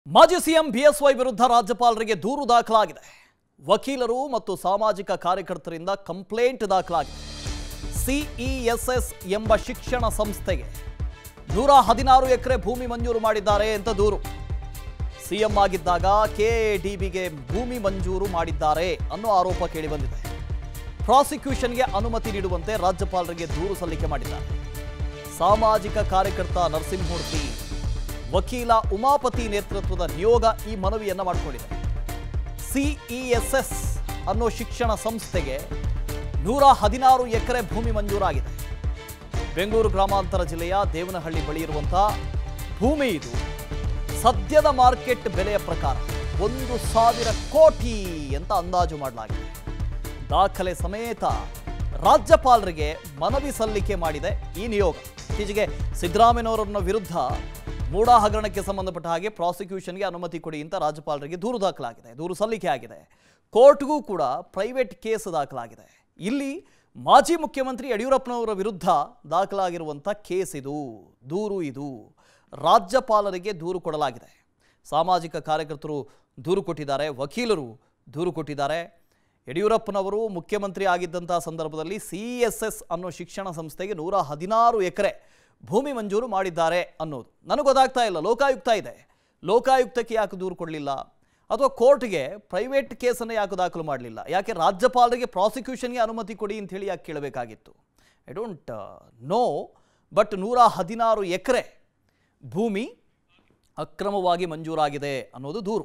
ಮಾಜಿ CM BSY ವಿರುದ್ಧ ರಾಜ್ಯಪಾಲರಿಗೆ ದೂರು ದಾಖಲಾಗಿದೆ ವಕೀಲರು ಮತ್ತು ಸಾಮಾಜಿಕ ಕಾರ್ಯಕರ್ತರಿಂದ ಕಂಪ್ಲೇಂಟ್ ದಾಖಲಾಗಿದೆ ಸಿಇಎಸ್ಎಸ್ ಎಂಬ ಶಿಕ್ಷಣ ಸಂಸ್ಥೆಗೆ ನೂರ ಹದಿನಾರು ಎಕರೆ ಭೂಮಿ ಮಂಜೂರು ಮಾಡಿದ್ದಾರೆ ಅಂತ ದೂರು ಸಿಎಂ ಆಗಿದ್ದಾಗ ಕೆಎಡಿಬಿಗೆ ಭೂಮಿ ಮಂಜೂರು ಮಾಡಿದ್ದಾರೆ ಅನ್ನೋ ಆರೋಪ ಕೇಳಿಬಂದಿದೆ ಪ್ರಾಸಿಕ್ಯೂಷನ್ಗೆ ಅನುಮತಿ ನೀಡುವಂತೆ ರಾಜ್ಯಪಾಲರಿಗೆ ದೂರು ಸಲ್ಲಿಕೆ ಮಾಡಿದ್ದಾರೆ ಸಾಮಾಜಿಕ ಕಾರ್ಯಕರ್ತ ನರಸಿಂಹಮೂರ್ತಿ ವಕೀಲ ಉಮಾಪತಿ ನೇತೃತ್ವದ ನಿಯೋಗ ಈ ಮನವಿಯನ್ನ ಮಾಡಿಕೊಂಡಿದೆ ಸಿಇಎಸ್ಎಸ್ ಅನ್ನೋ ಶಿಕ್ಷಣ ಸಂಸ್ಥೆಗೆ ನೂರ ಹದಿನಾರು ಎಕರೆ ಭೂಮಿ ಮಂಜೂರಾಗಿದೆ ಬೆಂಗಳೂರು ಗ್ರಾಮಾಂತರ ಜಿಲ್ಲೆಯ ದೇವನಹಳ್ಳಿ ಬಳಿ ಇರುವಂತಹ ಭೂಮಿ ಇದು ಸದ್ಯದ ಮಾರ್ಕೆಟ್ ಬೆಲೆಯ ಪ್ರಕಾರ ಒಂದು ಸಾವಿರ ಕೋಟಿ ಅಂತ ಅಂದಾಜು ಮಾಡಲಾಗಿದೆ ದಾಖಲೆ ಸಮೇತ ರಾಜ್ಯಪಾಲರಿಗೆ ಮನವಿ ಸಲ್ಲಿಕೆ ಮಾಡಿದೆ ಈ ನಿಯೋಗ ಇತ್ತೀಚೆಗೆ ಸಿದ್ದರಾಮಯ್ಯನವರನ್ನ ವಿರುದ್ಧ ಮೂಡ ಹಗರಣಕ್ಕೆ ಸಂಬಂಧಪಟ್ಟ ಹಾಗೆ ಪ್ರಾಸಿಕ್ಯೂಷನ್ಗೆ ಅನುಮತಿ ಕೊಡಿ ಅಂತ ರಾಜ್ಯಪಾಲರಿಗೆ ದೂರು ದಾಖಲಾಗಿದೆ ದೂರು ಸಲ್ಲಿಕೆ ಆಗಿದೆ ಕೋರ್ಟ್ಗೂ ಕೂಡ ಪ್ರೈವೇಟ್ ಕೇಸ್ ದಾಖಲಾಗಿದೆ ಇಲ್ಲಿ ಮಾಜಿ ಮುಖ್ಯಮಂತ್ರಿ ಯಡಿಯೂರಪ್ಪನವರ ವಿರುದ್ಧ ದಾಖಲಾಗಿರುವಂಥ ಕೇಸ್ ಇದು ದೂರು ಇದು ರಾಜ್ಯಪಾಲರಿಗೆ ದೂರು ಕೊಡಲಾಗಿದೆ ಸಾಮಾಜಿಕ ಕಾರ್ಯಕರ್ತರು ದೂರು ಕೊಟ್ಟಿದ್ದಾರೆ ವಕೀಲರು ದೂರು ಕೊಟ್ಟಿದ್ದಾರೆ ಯಡಿಯೂರಪ್ಪನವರು ಮುಖ್ಯಮಂತ್ರಿ ಆಗಿದ್ದಂಥ ಸಂದರ್ಭದಲ್ಲಿ ಸಿ ಎಸ್ ಎಸ್ ಅನ್ನೋ ಶಿಕ್ಷಣ ಸಂಸ್ಥೆಗೆ ನೂರ ಹದಿನಾರು ಎಕರೆ ಭೂಮಿ ಮಂಜೂರು ಮಾಡಿದ್ದಾರೆ ಅನ್ನೋದು ನನಗೆ ಗೊತ್ತಾಗ್ತಾ ಇಲ್ಲ ಲೋಕಾಯುಕ್ತ ಇದೆ ಲೋಕಾಯುಕ್ತಕ್ಕೆ ಯಾಕೆ ದೂರು ಕೊಡಲಿಲ್ಲ ಅಥವಾ ಕೋರ್ಟ್ಗೆ ಪ್ರೈವೇಟ್ ಕೇಸನ್ನು ಯಾಕೆ ದಾಖಲು ಮಾಡಲಿಲ್ಲ ಯಾಕೆ ರಾಜ್ಯಪಾಲರಿಗೆ ಪ್ರಾಸಿಕ್ಯೂಷನ್ಗೆ ಅನುಮತಿ ಕೊಡಿ ಅಂತ ಹೇಳಿ ಯಾಕೆ ಕೇಳಬೇಕಾಗಿತ್ತು ಐ ಡೋಂಟ್ ನೋ ಬಟ್ ನೂರ ಹದಿನಾರು ಎಕರೆ ಭೂಮಿ ಅಕ್ರಮವಾಗಿ ಮಂಜೂರಾಗಿದೆ ಅನ್ನೋದು ದೂರು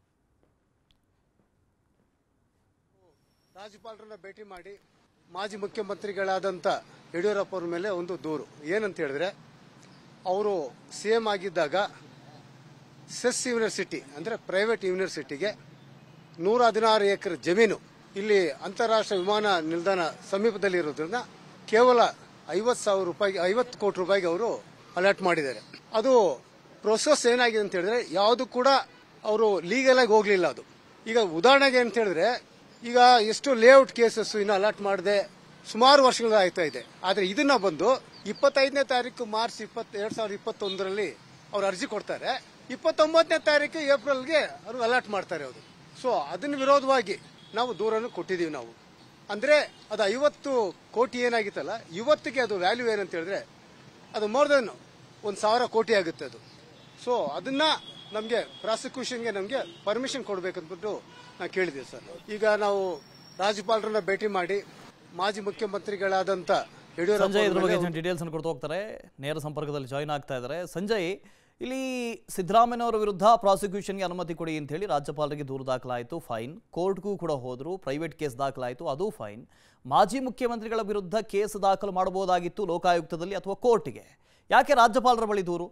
ರಾಜ್ಯಪಾಲರನ್ನ ಭೇಟಿ ಮಾಡಿ ಮಾಜಿ ಮುಖ್ಯಮಂತ್ರಿಗಳಾದಂಥ ಯಡಿಯೂರಪ್ಪ ಅವ್ರ ಮೇಲೆ ಒಂದು ದೂರು ಏನಂತ ಹೇಳಿದ್ರೆ ಅವರು ಸಿ ಎಂ ಆಗಿದ್ದಾಗ ಸೆಸ್ ಯೂನಿವರ್ಸಿಟಿ ಅಂದರೆ ಪ್ರೈವೇಟ್ ಯೂನಿವರ್ಸಿಟಿಗೆ ನೂರ ಹದಿನಾರು ಎಕರೆ ಜಮೀನು ಇಲ್ಲಿ ಅಂತಾರಾಷ್ಟ್ರೀಯ ವಿಮಾನ ನಿಲ್ದಾಣ ಸಮೀಪದಲ್ಲಿ ಇರೋದ್ರಿಂದ ಕೇವಲ ಐವತ್ತು ಸಾವಿರ ರೂಪಾಯಿಗೆ ಐವತ್ತು ಕೋಟಿ ರೂಪಾಯಿಗೆ ಅವರು ಅಲರ್ಟ್ ಮಾಡಿದ್ದಾರೆ ಅದು ಪ್ರೊಸೆಸ್ ಏನಾಗಿದೆ ಅಂತ ಹೇಳಿದ್ರೆ ಯಾವುದು ಕೂಡ ಅವರು ಲೀಗಲ್ ಆಗಿ ಹೋಗ್ಲಿಲ್ಲ ಅದು ಈಗ ಉದಾಹರಣೆಗೆ ಅಂತ ಹೇಳಿದ್ರೆ ಈಗ ಎಷ್ಟು ಲೇಔಟ್ ಕೇಸಸ್ ಇನ್ನು ಅಲರ್ಟ್ ಮಾಡದೆ ಸುಮಾರು ವರ್ಷಗಳ ಆಯ್ತಾ ಇದೆ ಆದ್ರೆ ಇದನ್ನ ಬಂದು ಇಪ್ಪತ್ತೈದನೇ ತಾರೀಕು ಮಾರ್ಚ್ ಇಪ್ಪತ್ ಎರಡ್ ಸಾವಿರದ ಇಪ್ಪತ್ತೊಂದರಲ್ಲಿ ಅವ್ರು ಅರ್ಜಿ ಕೊಡ್ತಾರೆ ಇಪ್ಪತ್ತೊಂಬತ್ತನೇ ತಾರೀಕು ಏಪ್ರಿಲ್ಗೆ ಅವರು ಅಲರ್ಟ್ ಮಾಡ್ತಾರೆ ಅವರು ಸೊ ಅದನ್ನ ವಿರೋಧವಾಗಿ ನಾವು ದೂರನ್ನು ಕೊಟ್ಟಿದ್ದೀವಿ ನಾವು ಅಂದ್ರೆ ಅದು ಐವತ್ತು ಕೋಟಿ ಏನಾಗಿತ್ತಲ್ಲ ಇವತ್ತಿಗೆ ಅದು ವ್ಯಾಲ್ಯೂ ಏನಂತ ಹೇಳಿದ್ರೆ ಅದು ಮೋರ್ ದೆನ್ ಒಂದು ಸಾವಿರ ಕೋಟಿ ಆಗುತ್ತೆ ಅದು ಸೊ ಅದನ್ನ ನಮಗೆ ಪ್ರಾಸಿಕ್ಯೂಷನ್ಗೆ ನಮಗೆ ಪರ್ಮಿಷನ್ ಕೊಡ್ಬೇಕಂದ್ಬಿಟ್ಟು ನಾವು ಕೇಳಿದ್ದೀವಿ ಸರ್ ಈಗ ನಾವು ರಾಜ್ಯಪಾಲರನ್ನ ಭೇಟಿ ಮಾಡಿ ಮಾಜಿ ಮುಖ್ಯಮಂತ್ರಿಗಳಾದಂಥ ಯಡಿಯೂರಪ್ಪ ಸಂಜಯ್ ಇದ್ರ ಅವ್ರ ಬಗ್ಗೆ ಮೇಲೆ ಡೀಟೇಲ್ಸ್ ಅನ್ನು ಕೊಡ್ತಾ ಹೋಗ್ತಾರೆ ನೇರ ಸಂಪರ್ಕದಲ್ಲಿ ಜಾಯ್ನ್ ಆಗ್ತಾ ಇದ್ದಾರೆ ಸಂಜಯ್ ಇಲ್ಲಿ ಸಿದ್ದರಾಮಯ್ಯನವರ ವಿರುದ್ಧ ಪ್ರಾಸಿಕ್ಯೂಷನ್ಗೆ ಅನುಮತಿ ಕೊಡಿ ಅಂತ ಹೇಳಿ ರಾಜ್ಯಪಾಲರಿಗೆ ದೂರು ದಾಖಲಾಯಿತು ಫೈನ್ ಕೋರ್ಟ್ಗೂ ಕೂಡ ಹೋದ್ರು ಪ್ರೈವೇಟ್ ಕೇಸ್ ದಾಖಲಾಯಿತು ಅದು ಫೈನ್ ಮಾಜಿ ಮುಖ್ಯಮಂತ್ರಿಗಳ ವಿರುದ್ಧ ಕೇಸ್ ದಾಖಲು ಮಾಡಬಹುದಾಗಿತ್ತು ಲೋಕಾಯುಕ್ತದಲ್ಲಿ ಅಥವಾ ಕೋರ್ಟ್ಗೆ ಯಾಕೆ ರಾಜ್ಯಪಾಲರ ಬಳಿ ದೂರು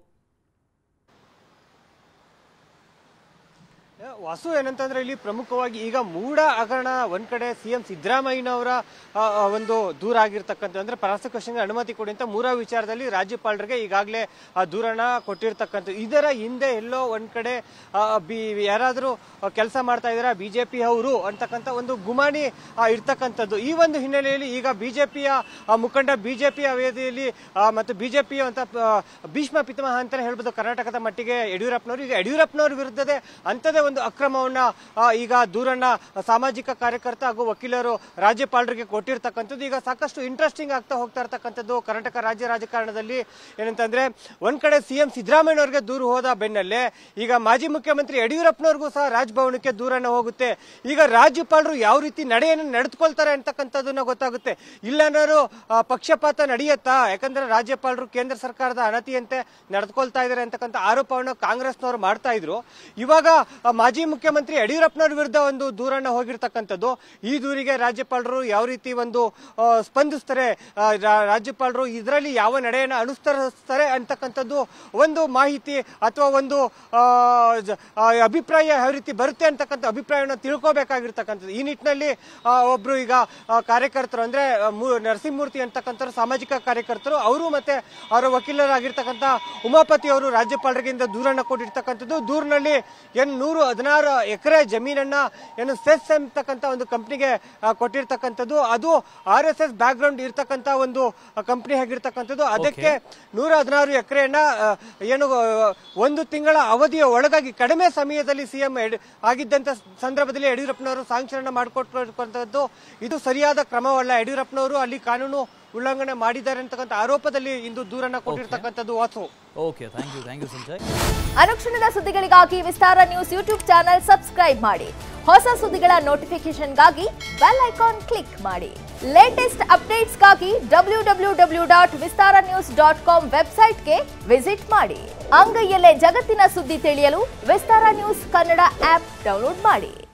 ವಾಸು ಏನಂತಂದ್ರೆ ಇಲ್ಲಿ ಪ್ರಮುಖವಾಗಿ ಈಗ ಮೂಡ ಹಗರಣ ಒಂದ್ ಕಡೆ ಸಿಎಂ ಸಿದ್ದರಾಮಯ್ಯನವರ ಆ, ಆ, ಒಂದು ದೂರ ಆಗಿರ್ತಕ್ಕಂಥ ಅಂದ್ರೆ ಪ್ರಾಸಿಕ್ಯೂಷನ್ಗೆ ಅನುಮತಿ ಕೊಡಿ ಅಂತ ಮೂರ ವಿಚಾರದಲ್ಲಿ ರಾಜ್ಯಪಾಲರಿಗೆ ಈಗಾಗಲೇ ಆ ದೂರನ ಕೊಟ್ಟಿರ್ತಕ್ಕಂಥ ಇದರ ಹಿಂದೆ ಎಲ್ಲೋ ಒಂದ್ ಕಡೆ ಆ, ಬಿ ಯಾರಾದರೂ ಕೆಲಸ ಮಾಡ್ತಾ ಇದಾರ ಬಿಜೆಪಿ ಅವರು ಅಂತಕ್ಕಂಥ ಒಂದು ಗುಮಾನಿ ಆ, ಇರ್ತಕ್ಕಂಥದ್ದು ಈ ಒಂದು ಹಿನ್ನೆಲೆಯಲ್ಲಿ ಈಗ ಬಿಜೆಪಿಯ ಮುಖಂಡ ಬಿಜೆಪಿಯ ವೇದಿಯಲ್ಲಿ ಆ, ಮತ್ತು ಬಿಜೆಪಿ ಅಂತ ಆ, ಭೀಷ್ಮ ಪಿತಾಮಹ ಅಂತಾನೆ ಹೇಳ್ಬೋದು ಕರ್ನಾಟಕದ ಮಟ್ಟಿಗೆ ಯಡಿಯೂರಪ್ಪನವರು ಈಗ ಯಡಿಯೂರಪ್ಪನವ್ರ ವಿರುದ್ಧದೇ ಅಂಥದೇ ಒಂದು ಅಕ್ರಮವನ್ನ ಆ, ಈಗ ದೂರನ್ನ ಸಾಮಾಜಿಕ ಕಾರ್ಯಕರ್ತ ಹಾಗೂ ವಕೀಲರು ರಾಜ್ಯಪಾಲರಿಗೆ ಕೊಟ್ಟಿರ್ತಕ್ಕಂಥದ್ದು ಈಗ ಸಾಕಷ್ಟು ಇಂಟ್ರೆಸ್ಟಿಂಗ್ ಆಗ್ತಾ ಹೋಗ್ತಾ ಇರ್ತಕ್ಕಂಥದ್ದು ಕರ್ನಾಟಕ ರಾಜ್ಯ ರಾಜಕಾರಣದಲ್ಲಿ ಏನಂತಂದ್ರೆ ಒಂದ್ ಕಡೆ ಸಿಎಂ ಸಿದ್ದರಾಮಯ್ಯನವರಿಗೆ ದೂರು ಹೋದ ಬೆನ್ನಲ್ಲೇ ಈಗ ಮಾಜಿ ಮುಖ್ಯಮಂತ್ರಿ ಯಡಿಯೂರಪ್ಪನವ್ರಿಗೂ ಸಹ ರಾಜಭವನಕ್ಕೆ ದೂರನ್ನ ಹೋಗುತ್ತೆ ಈಗ ರಾಜ್ಯಪಾಲರು ಯಾವ ರೀತಿ ನಡೆಯನ್ನು ನಡೆದುಕೊಳ್ತಾರೆ ಅಂತಕ್ಕಂಥದ್ದನ್ನ ಗೊತ್ತಾಗುತ್ತೆ ಇಲ್ಲೇನಾದ್ರು ಆ, ಪಕ್ಷಪಾತ ನಡೆಯುತ್ತಾ ಯಾಕಂದ್ರೆ ರಾಜ್ಯಪಾಲರು ಕೇಂದ್ರ ಸರ್ಕಾರದ ಅನತಿಯಂತೆ ನಡೆದುಕೊಳ್ತಾ ಇದ್ದಾರೆ ಅಂತಕ್ಕಂಥ ಆರೋಪವನ್ನು ಕಾಂಗ್ರೆಸ್ನವರು ಮಾಡ್ತಾ ಇದ್ರು ಇವಾಗ ಆ, ಮಾಜಿ ಮುಖ್ಯಮಂತ್ರಿ ಯಡಿಯೂರಪ್ಪನವ್ರ ವಿರುದ್ಧ ಒಂದು ದೂರನ್ನ ಹೋಗಿರ್ತಕ್ಕಂಥದ್ದು ಈ ದೂರಿಗೆ ರಾಜ್ಯಪಾಲರು ಯಾವ ರೀತಿ ಒಂದು ಆ, ಸ್ಪಂದಿಸ್ತಾರೆ ಆ, ರಾ- ರಾಜ್ಯಪಾಲರು ಇದರಲ್ಲಿ ಯಾವ ನಡೆಯನ್ನು ಅನುಸರಿಸ್ತಾರೆ ಅಂತಕ್ಕಂಥದ್ದು ಒಂದು ಮಾಹಿತಿ ಅಥವಾ ಒಂದು ಆ, ಜ- ಆ, ಅಭಿಪ್ರಾಯ ಯಾವ ರೀತಿ ಬರುತ್ತೆ ಅಂತಕ್ಕಂಥ ಅಭಿಪ್ರಾಯವನ್ನು ತಿಳ್ಕೋಬೇಕಾಗಿರ್ತಕ್ಕಂಥದ್ದು ಈ ನಿಟ್ಟಿನಲ್ಲಿ ಆ, ಒಬ್ರು ಈಗ ಆ, ಕಾರ್ಯಕರ್ತರು ಅಂದ್ರೆ ಆ, ಮೂ- ನರಸಿಂಹಮೂರ್ತಿ ಅಂತಕ್ಕಂಥವ್ರು ಸಾಮಾಜಿಕ ಕಾರ್ಯಕರ್ತರು ಅವರು ಮತ್ತೆ ಅವರ ವಕೀಲರಾಗಿರ್ತಕ್ಕಂಥ ಉಮಾಪತಿ ಅವರು ರಾಜ್ಯಪಾಲರಿಗಿಂದ ದೂರನ್ನ ಕೊಟ್ಟಿರ್ತಕ್ಕಂಥದ್ದು ದೂರಿನಲ್ಲಿ ಏನ್ ನೂರು ಹದಿನಾರು ಎಕರೆ ಜಮೀನನ್ನ ಏನು ಸೆಸ್ ಎಂಬತಕ್ಕಂತ ಒಂದು ಕಂಪ್ನಿಗೆ ಕೊಟ್ಟಿರ್ತಕ್ಕಂಥದ್ದು ಅದು ಆರ್ ಎಸ್ ಎಸ್ ಬ್ಯಾಕ್ ಗ್ರೌಂಡ್ ಇರ್ತಕ್ಕಂತ ಒಂದು ಕಂಪ್ನಿ ಆಗಿರ್ತಕ್ಕಂಥದ್ದು ಅದಕ್ಕೆ ನೂರ ಹದಿನಾರು ಎಕರೆಯನ್ನ ಆ, ಏನು ಆ, ಒಂದು ತಿಂಗಳ ಅವಧಿಯ ಒಳಗಾಗಿ ಕಡಿಮೆ ಸಮಯದಲ್ಲಿ ಸಿಎಂ ಆಗಿದ್ದಂತ ಸಂದರ್ಭದಲ್ಲಿ ಯಡಿಯೂರಪ್ಪನವರು ಸಾಂಕ್ಷನ ಮಾಡಿಕೊಟ್ಟಿರ್ತಕ್ಕಂಥದ್ದು ಇದು ಸರಿಯಾದ ಕ್ರಮವಲ್ಲ ಯಡಿಯೂರಪ್ಪನವರು ಅಲ್ಲಿ ಕಾನೂನು ಉಲ್ಲಂಘನೆ ಮಾಡಿದ್ದಾರೆ ಅಂತಕ್ಕಂಥ ಆರೋಪದಲ್ಲಿ ಇಂದು ದೂರನ್ನ ಕೊಟ್ಟಿರ್ತಕ್ಕಂಥದ್ದು Vasu okay thank you thank you Sanjay ಅನುಕ್ಷಣದ ಸುದ್ದಿಗಳಿಗಾಗಿ Vistara news YouTube channel subscribe ಮಾಡಿ ಹೊಸ ಸುದ್ದಿಗಳ ನೋಟಿಫಿಕೇಶನ್ಗಾಗಿ ಬೆಲ್ ಐಕಾನ್ ಕ್ಲಿಕ್ ಮಾಡಿ ಲೇಟೆಸ್ಟ್ ಅಪ್ಡೇಟ್ಸ್ಗಾಗಿ W W W dot Vistara news dot com ವೆಬ್ಸೈಟ್ಗೆ ವಿಸಿಟ್ ಮಾಡಿ ಅಂಗೈಯಲ್ಲೇ ಜಗತ್ತಿನ ಸುದ್ದಿ ತಿಳಿಯಲು Vistara news Kannada app download ಮಾಡಿ